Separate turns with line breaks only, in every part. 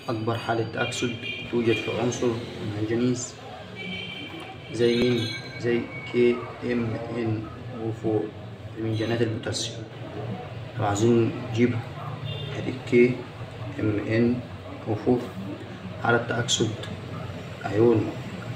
أكبر حالة تأكسد توجد في عنصر المنجنيز زي مين؟ زي كي ام ان او 4 المنجنات البوتاسيوم لو عايزين نجيبها ادي كي ام ان او 4 حالة تأكسد أيون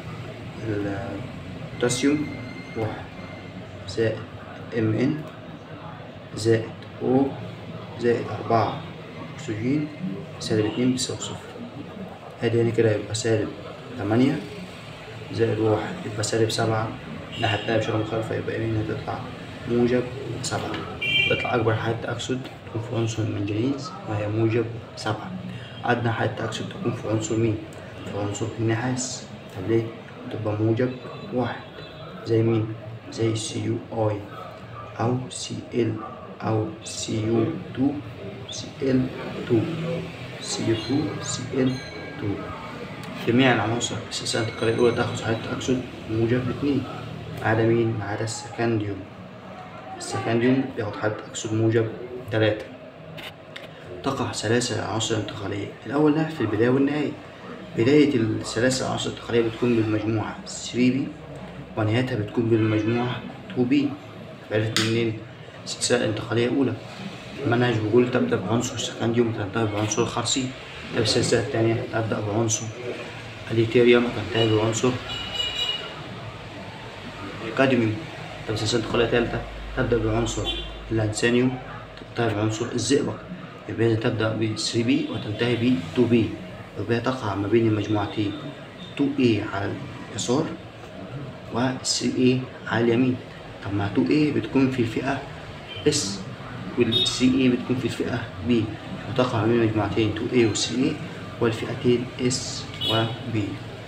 البوتاسيوم واحد زائد ام ان زائد او زائد أربعة أكسجين سالب اتنين بيساوي صفر ادي هنا كده يبقى سالب تمانية زائد واحد يبقى سالب سبعة الناحية التانية بشرة مخالفة يبقى هنا هتطلع موجب سبعة تطلع أكبر حالة تأكسد تكون في عنصر المنجنيز وهي موجب سبعة أدنى حالة تأكسد تكون في عنصر مين؟ في عنصر النحاس طب ليه؟ تبقى موجب واحد زي مين؟ زي سي يو اي أو سي ال أو سي يو 2 سي ال 2 سي يو 2 سي ال 2 جميع العناصر الأساسية الانتقالية الأولى تأخذ حالة تأكسد موجب اتنين ما عدا مين؟ ما عدا السكنديوم السكنديوم بياخد حالة تأكسد موجب تلاتة تقع سلاسل العناصر الانتقالية الأول ده في البداية والنهاية بداية السلاسل العناصر الانتقالية بتكون بالمجموعة 3B ونهايتها بتكون بالمجموعة 2B عرفت منين؟ السلسلة الانتقالية الأولى المنهج بيقول تبدأ بعنصر السكنديوم وتنتهي بعنصر الخرسيم طب السلسلة التانية تبدأ بعنصر الليثيريوم وتنتهي بعنصر الكادميوم طب السلسلة الانتقالية التالتة تبدأ بعنصر اللانثانيوم تنتهي بعنصر الزئبق يبقى هي تبدأ ب 3B وتنتهي ب 2B يبقى هي تقع ما بين المجموعتين 2A على اليسار و 3A على اليمين طب مع 2A بتكون في الفئة S وال 3A بتكون في الفئة B وتقع ما بين المجموعتين 2A و 3A والفئتين S و B